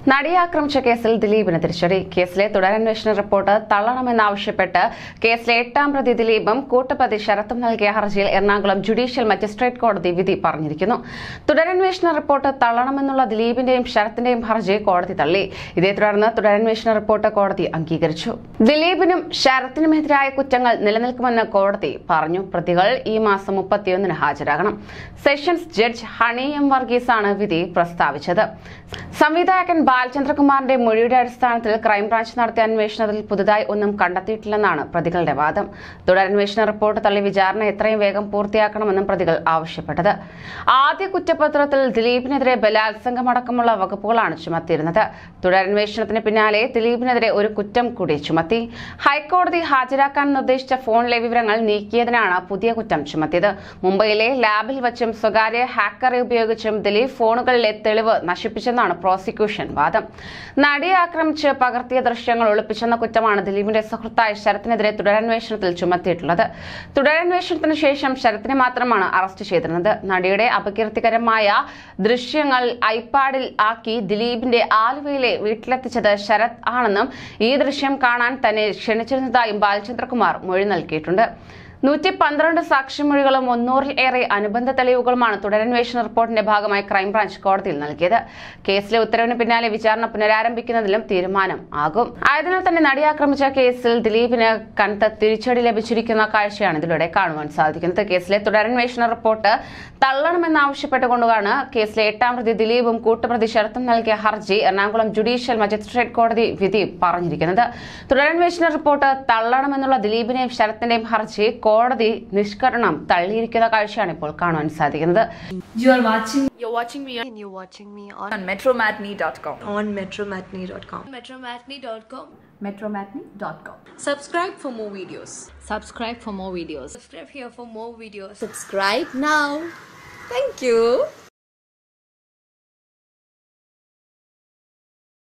നടിയെ ആക്രമിച്ച കേസിൽ ദിലീപിന് തിരിച്ചടി കേസിലെ തുടരന്വേഷണ റിപ്പോർട്ട് തള്ളണമെന്നാവശ്യപ്പെട്ട് കേസിലെ എട്ടാം പ്രതി ദിലീപും കൂട്ടുപ്രതി ശരത്തും നൽകിയ ഹർജിയിൽ എറണാകുളം ജുഡീഷ്യൽ മജിസ്ട്രേറ്റ് കോടതി വിധി പറഞ്ഞിരിക്കുന്നു തുടരന്വേഷണ റിപ്പോർട്ട് തള്ളണമെന്നുള്ള ദിലീപിന്റെയും ശരത്തിന്റെയും ഹർജി കോടതി തള്ളി ഇതേ തുടർന്ന് തുടരന്വേഷണ റിപ്പോർട്ട് കോടതി അംഗീകരിച്ചു ദിലീപിനും ശരത്തിനുമെതിരായ കുറ്റങ്ങൾ നിലനിൽക്കുമെന്ന് കോടതി പറഞ്ഞു പ്രതികൾ ഈ മാസം മുപ്പത്തിയൊന്നിന് ഹാജരാകണം സെഷൻസ് ജഡ്ജ് ഹണി എം വർഗീസാണ് വിധി പ്രസ്താവിച്ചത് സംവിധായകൻ ബാലചന്ദ്രകുമാറിന്റെ മൊഴിയുടെ അടിസ്ഥാനത്തിൽ ക്രൈംബ്രാഞ്ച് നടത്തിയ അന്വേഷണത്തിൽ പുതുതായി ഒന്നും കണ്ടെത്തിയിട്ടില്ലെന്നാണ് പ്രതികളുടെ വാദം തുടരന്വേഷണ റിപ്പോർട്ട് തള്ളി വിചാരണ എത്രയും വേഗം പൂർത്തിയാക്കണമെന്നും പ്രതികൾ ആവശ്യപ്പെട്ടത് ആദ്യ കുറ്റപത്രത്തിൽ ദിലീപിനെതിരെ ബലാത്സംഗമടക്കമുള്ള വകുപ്പുകളാണ് ചുമത്തിയിരുന്നത് തുടരന്വേഷണത്തിന് പിന്നാലെ ദിലീപിനെതിരെ ഒരു കുറ്റം കൂടി ചുമത്തി ഹൈക്കോടതി ഹാജരാക്കാൻ നിർദ്ദേശിച്ച ഫോണിലെ വിവരങ്ങൾ നീക്കിയതിനാണ് പുതിയ കുറ്റം ചുമത്തിയത് മുംബൈയിലെ ലാബിൽ വച്ചും സ്വകാര്യ ഹാക്കറെ ഉപയോഗിച്ചും ദിലീപ് ഫോണുകളിലെ തെളിവ് നശിപ്പിച്ചെന്നാണ് പ്രോസിക്യൂഷൻ വാദം നടിയെ ആക്രമിച്ച് പകർത്തിയ ദൃശ്യങ്ങൾ ഒളിപ്പിച്ചെന്ന കുറ്റമാണ് ദിലീപിന്റെ സുഹൃത്തായ ശരത്തിനെതിരെ തുടരന്വേഷണത്തിൽ ചുമത്തിയിട്ടുള്ളത് തുടരന്വേഷണത്തിന് ശേഷം ശരത്തിനെ മാത്രമാണ് അറസ്റ്റ് ചെയ്തിരുന്നത് നടിയുടെ അപകീർത്തികരമായ ദൃശ്യങ്ങൾ ഐപാഡിൽ ആക്കി ദിലീപിന്റെ ആലുവയിലെ വീട്ടിലെത്തിച്ചത് ശരത് ആണെന്നും ഈ ദൃശ്യം കാണാൻ തന്നെ ക്ഷണിച്ചിരുന്നതായും ബാലചന്ദ്രകുമാർ മൊഴി നൽകിയിട്ടുണ്ട് നൂറ്റി പന്ത്രണ്ട് സാക്ഷിമൊഴികളും മുന്നൂറിൽ ഏറെ അനുബന്ധ തെളിവുകളുമാണ് തുടരന്വേഷണ റിപ്പോർട്ടിന്റെ ഭാഗമായി ക്രൈംബ്രാഞ്ച് കോടതിയിൽ നൽകിയത് കേസിലെ ഉത്തരവിന് പിന്നാലെ വിചാരണ പുനരാരംഭിക്കുന്നതിലും തീരുമാനം ആകും ആയതിനാൽ തന്നെ നടി ആക്രമിച്ച കേസിൽ ദിലീപിന് കനത്ത തിരിച്ചടി ലഭിച്ചിരിക്കുന്ന കാഴ്ചയാണ് ഇതിലൂടെ കാണുവാൻ സാധിക്കുന്നത് കേസിലെ തുടരന്വേഷണ റിപ്പോർട്ട് തള്ളണമെന്നാവശ്യപ്പെട്ടുകൊണ്ടാണ് കേസിലെ എട്ടാം പ്രതി ദിലീപും കൂട്ടുപ്രതി ശരത്തും നൽകിയ ഹർജി എറണാകുളം ജുഡീഷ്യൽ മജിസ്ട്രേറ്റ് കോടതി വിധി പറഞ്ഞിരിക്കുന്നത് തുടരന്വേഷണ റിപ്പോർട്ട് തള്ളണമെന്നുള്ള ദിലീപിന്റെയും ശരത്തിന്റെയും ഹർജി കോടതി നിഷ്കരണം തള്ളിയിരിക്കുന്ന കാഴ്ചയാണ് ഇപ്പോൾ കാണുവാൻ സാധിക്കുന്നത് You are watching You're watching me on and you're watching me on on metromatney.com. on metromatney.com. metromatney.com. metromatney.com. Subscribe for more videos. Subscribe for more videos. Subscribe here for more videos. Subscribe now. Thank you.